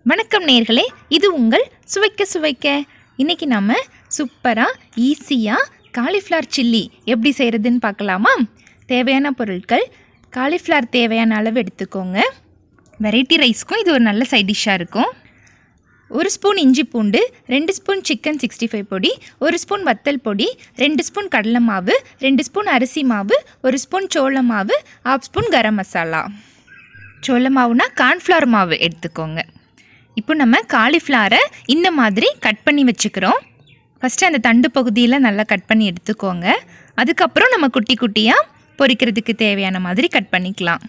வணக்கம் நேர்களே இது உங்கள் சுவைக்க சுவைக்க இன்னைக்கு நம்ம சூப்பராக ஈஸியாக காலிஃப்ளவர் சில்லி எப்படி செய்கிறதுன்னு பார்க்கலாமா தேவையான பொருட்கள் காலிஃப்ளவர் தேவையான அளவு எடுத்துக்கோங்க வெரைட்டி ரைஸ்க்கும் இது ஒரு நல்ல சைட் டிஷ்ஷாக இருக்கும் ஒரு ஸ்பூன் இஞ்சி பூண்டு ரெண்டு ஸ்பூன் சிக்கன் சிக்ஸ்டி ஃபைவ் பொடி ஒரு ஸ்பூன் வத்தல் பொடி ரெண்டு ஸ்பூன் கடலை மாவு ரெண்டு ஸ்பூன் அரிசி மாவு ஒரு ஸ்பூன் சோள மாவு ஹாஃப் ஸ்பூன் கரம் மசாலா சோள மாவுனா கார்ன்ஃப்ளவர் மாவு எடுத்துக்கோங்க இப்போ நம்ம காலிஃப்ளவரை இந்த மாதிரி கட் பண்ணி வச்சுக்கிறோம் ஃபஸ்ட்டு அந்த தண்டு பகுதியில் நல்லா கட் பண்ணி எடுத்துக்கோங்க அதுக்கப்புறம் நம்ம குட்டி குட்டியாக பொரிக்கிறதுக்கு தேவையான மாதிரி கட் பண்ணிக்கலாம்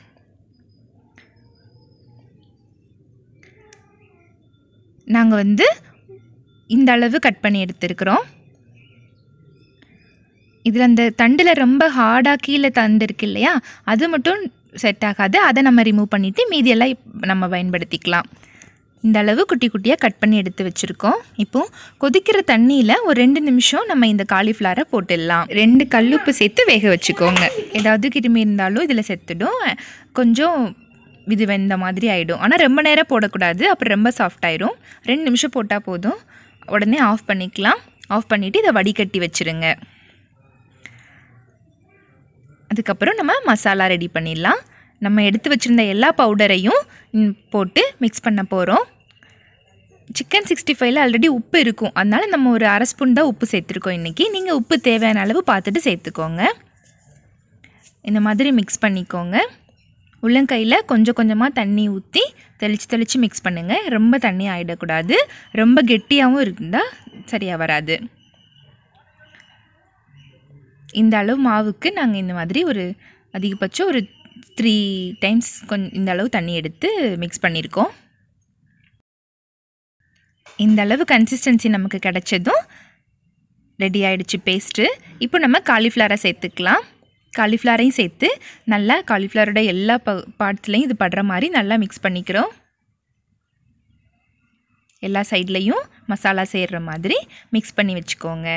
நாங்கள் வந்து இந்த அளவு கட் பண்ணி எடுத்துருக்குறோம் இதில் அந்த தண்டில் ரொம்ப ஹார்டாக கீழே தண்டு இருக்கு இல்லையா அது மட்டும் செட் ஆகாது அதை நம்ம ரிமூவ் பண்ணிவிட்டு மீதியெல்லாம் இப்- நம்ம பயன்படுத்திக்கலாம் இந்த அளவு குட்டி குட்டியாக கட் பண்ணி எடுத்து வச்சுருக்கோம் இப்போது கொதிக்கிற தண்ணியில் ஒரு ரெண்டு நிமிஷம் நம்ம இந்த காலிஃப்ளவரை போட்டுடலாம் ரெண்டு கல்லுப்பு சேர்த்து வேக வச்சுக்கோங்க ஏதாவது கிருமி இருந்தாலும் இதில் செத்துடும் கொஞ்சம் இது வெந்த மாதிரி ஆகிடும் ஆனால் ரொம்ப நேரம் போடக்கூடாது அப்புறம் ரொம்ப சாஃப்ட் ஆயிரும் ரெண்டு நிமிஷம் போட்டால் போதும் உடனே ஆஃப் பண்ணிக்கலாம் ஆஃப் பண்ணிவிட்டு இதை வடிகட்டி வச்சுருங்க அதுக்கப்புறம் நம்ம மசாலா ரெடி பண்ணிடலாம் நம்ம எடுத்து வச்சுருந்த எல்லா பவுடரையும் ம், போட்டு மிக்ஸ் பண்ண போகிறோம் சிக்கன் சிக்ஸ்டி ஃபைவ்ல ஆல்ரெடி உப்பு இருக்கும் அதனால நம்ம ஒரு அரை ஸ்பூன் தான் உப்பு சேர்த்துருக்கோம் இன்றைக்கி நீங்கள் உப்பு தேவையான அளவு பார்த்துட்டு சேர்த்துக்கோங்க இந்த மாதிரி மிக்ஸ் பண்ணிக்கோங்க உள்ளங்கையில் கொஞ்சம் கொஞ்சமாக தண்ணி ஊற்றி தெளித்து தெளித்து மிக்ஸ் பண்ணுங்கள் ரொம்ப தண்ணி ஆகிடக்கூடாது ரொம்ப கெட்டியாகவும் இருந்தால் சரியாக வராது இந்த அளவு மாவுக்கு நாங்கள் இந்த மாதிரி ஒரு அதிகபட்சம் ஒரு த்ரீ டைம்ஸ் கொஞ்சம் இந்த அளவு தண்ணி எடுத்து மிக்ஸ் பண்ணியிருக்கோம் இந்த அளவு கன்சிஸ்டன்சி நமக்கு கிடைச்சதும் ரெடி ஆயிடுச்சு பேஸ்ட்டு இப்போ நம்ம காலிஃப்ளவரை சேர்த்துக்கலாம் காலிஃப்ளவரையும் சேர்த்து நல்லா காலிஃப்ளவரோட எல்லா ப பார்ட்ஸ்லையும் இது படுற மாதிரி நல்லா மிக்ஸ் பண்ணிக்கிறோம் எல்லா சைட்லேயும் மசாலா சேர்கிற மாதிரி மிக்ஸ் பண்ணி வச்சுக்கோங்க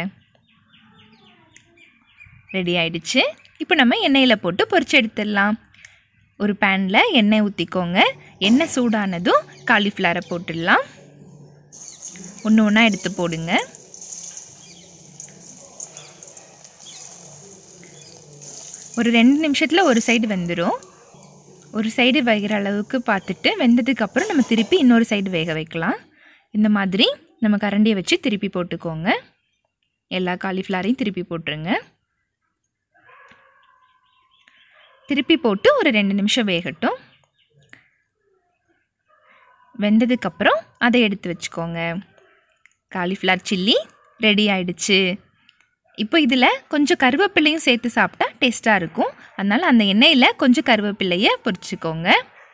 ரெடி ஆயிடுச்சு இப்போ நம்ம எண்ணெயில் போட்டு பொரிச்சு எடுத்துடலாம் ஒரு பேனில் எண்ணெய் ஊற்றிக்கோங்க எண்ணெய் சூடானதும் காலிஃப்ளவரை போட்டுடலாம் ஒன்று ஒன்றா எடுத்து போடுங்க ஒரு ரெண்டு நிமிஷத்தில் ஒரு சைடு வெந்துடும் ஒரு சைடு வேகிற அளவுக்கு பார்த்துட்டு வெந்ததுக்கப்புறம் நம்ம திருப்பி இன்னொரு சைடு வேக வைக்கலாம் இந்த மாதிரி நம்ம கரண்டியை வச்சு திருப்பி போட்டுக்கோங்க எல்லா காலிஃப்ளவரையும் திருப்பி போட்டுருங்க திருப்பி போட்டு ஒரு ரெண்டு நிமிஷம் வேகட்டும் வெந்ததுக்கப்புறம் அதை எடுத்து வச்சுக்கோங்க காலிஃப்ளவர் சில்லி ரெடி ஆயிடுச்சு இப்போ இதில் கொஞ்சம் கருவேப்பிலையும் சேர்த்து சாப்பிட்டா டேஸ்ட்டாக இருக்கும் அதனால் அந்த எண்ணெயில் கொஞ்சம் கருவேப்பிலையை பொரிச்சுக்கோங்க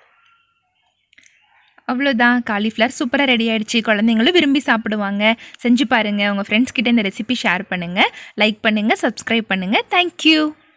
அவ்வளோதான் காலிஃப்ளவர் சூப்பராக ரெடி ஆயிடுச்சு குழந்தைங்களும் விரும்பி சாப்பிடுவாங்க செஞ்சு பாருங்கள் உங்கள் ஃப்ரெண்ட்ஸ் கிட்ட இந்த ரெசிபி ஷேர் பண்ணுங்கள் லைக் பண்ணுங்கள் சப்ஸ்கிரைப் பண்ணுங்கள் தேங்க்யூ